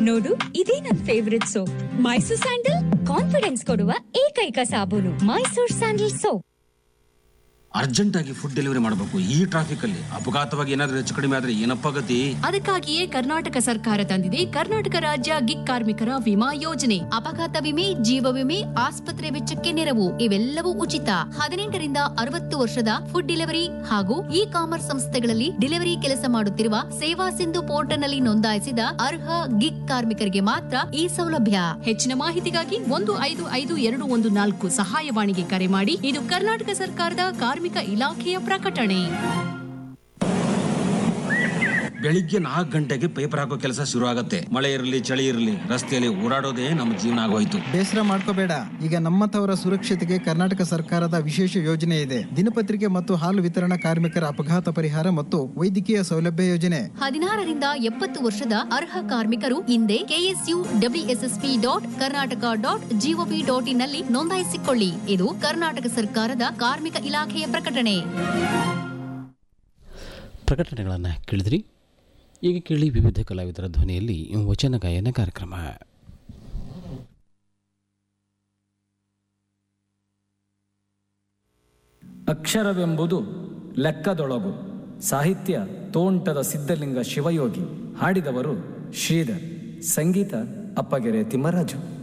ನೋಡು ಇದೇ ನನ್ favourite soap Mysore sandal confidence ಕೊಡುವ ಏಕೈಕ ಸಾಬೂನು ಮೈಸೂರ್ ಸ್ಯಾಂಡಲ್ ಸೋಪ್ ಅರ್ಜೆಂಟ್ ಆಗಿ ಫುಡ್ ಡೆಲಿವರಿ ಮಾಡಬೇಕು ಈ ಟ್ರಾಫಿಕ್ ಅಲ್ಲಿ ಅಪಘಾತವಾಗಿ ಏನಾದ್ರೂ ಹೆಚ್ಚು ಕಡಿಮೆ ಆದ್ರೆ ಏನಪ್ಪ ಗತಿ ಅದಕ್ಕಾಗಿಯೇ ಕರ್ನಾಟಕ ಸರ್ಕಾರ ತಂದಿದೆ ಕರ್ನಾಟಕ ರಾಜ್ಯ ಗಿಗ್ ಕಾರ್ಮಿಕರ ವಿಮಾ ಯೋಜನೆ ಅಪಘಾತ ವಿಮೆ ಜೀವ ವಿಮೆ ಆಸ್ಪತ್ರೆ ವೆಚ್ಚಕ್ಕೆ ನೆರವು ಇವೆಲ್ಲವೂ ಉಚಿತ ಹದಿನೆಂಟರಿಂದ ಅರವತ್ತು ವರ್ಷದ ಫುಡ್ ಡೆಲಿವರಿ ಹಾಗೂ ಇ ಕಾಮರ್ಸ್ ಸಂಸ್ಥೆಗಳಲ್ಲಿ ಡೆಲಿವರಿ ಕೆಲಸ ಮಾಡುತ್ತಿರುವ ಸೇವಾ ಸಿಂಧು ಪೋರ್ಟಲ್ನಲ್ಲಿ ನೋಂದಾಯಿಸಿದ ಅರ್ಹ ಗಿಗ್ ಕಾರ್ಮಿಕರಿಗೆ ಮಾತ್ರ ಈ ಸೌಲಭ್ಯ ಹೆಚ್ಚಿನ ಮಾಹಿತಿಗಾಗಿ ಒಂದು ಐದು ಐದು ಎರಡು ಒಂದು ನಾಲ್ಕು ಸಹಾಯವಾಣಿಗೆ ಕರೆ ಮಾಡಿ ಇದು ಕರ್ನಾಟಕ ಸರ್ಕಾರದ ಕಾರ್ಮಿಕ ಇಲಾಖೆಯ ಪ್ರಕಟಣೆ ಬೆಳಿಗ್ಗೆ ನಾಲ್ಕು ಗಂಟೆಗೆ ಪೇಪರ್ ಹಾಕೋ ಕೆಲಸ ಶುರು ಆಗತ್ತೆ ಮಳೆ ಇರಲಿ ಚಳಿ ಇರಲಿ ರಸ್ತೆಯಲ್ಲಿ ಓಡಾಡೋದೇ ನಮ್ಮ ಜೀವನ ಆಗೋಯ್ತು ಬೇಸರ ಮಾಡ್ಕೋಬೇಡ ಈಗ ನಮ್ಮಂಥವರ ಸುರಕ್ಷತೆಗೆ ಕರ್ನಾಟಕ ಸರ್ಕಾರದ ವಿಶೇಷ ಯೋಜನೆ ಇದೆ ದಿನಪತ್ರಿಕೆ ಮತ್ತು ಹಾಲು ವಿತರಣಾ ಕಾರ್ಮಿಕರ ಅಪಘಾತ ಪರಿಹಾರ ಮತ್ತು ವೈದ್ಯಕೀಯ ಸೌಲಭ್ಯ ಯೋಜನೆ ಹದಿನಾರರಿಂದ ಎಪ್ಪತ್ತು ವರ್ಷದ ಅರ್ಹ ಕಾರ್ಮಿಕರು ಹಿಂದೆ K S U W S S P dot Karnataka dot gov dot in ನಲ್ಲಿ ನೋಂದಾಯಿಸಿಕೊಳ್ಳಿ ಇದು ಕರ್ನಾಟಕ ಸರ್ಕಾರದ ಕಾರ್ಮಿಕ ಇಲಾಖೆಯ ಪ್ರಕಟಣೆ ಪ್ರಕಟಣೆಗಳನ್ನು ಕೇಳಿದ್ರಿ ಈಗ ಕೇಳಿ ವಿವಿಧ ಕಲಾವಿದರ ಧ್ವನಿಯಲ್ಲಿ ವಚನ ಗಾಯನ ಕಾರ್ಯಕ್ರಮ ಅಕ್ಷರವೆಂಬುದು ಲೆಕ್ಕದೊಳಗು ಸಾಹಿತ್ಯ ತೋಂಟದ ಸಿದ್ಧಲಿಂಗ ಶಿವಯೋಗಿ ಹಾಡಿದವರು ಶ್ರೀಧರ್ ಸಂಗೀತ ಅಪ್ಪಗೆರೆ ತಿಮ್ಮರಾಜು